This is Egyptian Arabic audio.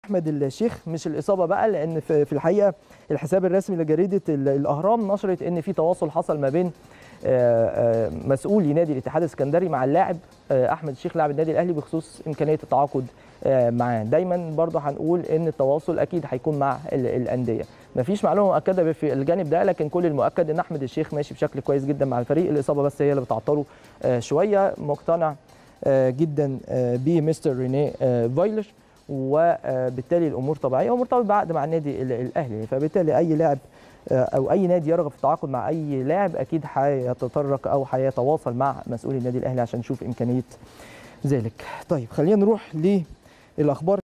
احمد الشيخ مش الاصابه بقى لان في في الحقيقه الحساب الرسمي لجريده ال- الاهرام نشرت ان في تواصل حصل ما بين آه، آه، مسؤولي نادي الاتحاد السكندري مع اللاعب آه، احمد الشيخ لاعب النادي الاهلي بخصوص امكانيه التعاقد آه، معاه دايما برضه هنقول ان التواصل اكيد هيكون مع ال- الانديه مفيش معلومه مؤكده في الجانب ده لكن كل المؤكد ان احمد الشيخ ماشي بشكل كويس جدا مع الفريق الاصابه بس هي اللي بتعطله آه، شويه مقتنع آه، جدا آه، بمستر رينيه آه، فايلر وبالتالي الامور طبيعيه ومرتبط بعقد مع النادي ال- الاهلي فبالتالي اي لاعب آه، او اي نادي يرغب في التعاقد مع اي لاعب اكيد هيتطرق او هيتواصل مع مسؤولي النادي الاهلي عشان نشوف امكانيه ذلك طيب خلينا نروح للاخبار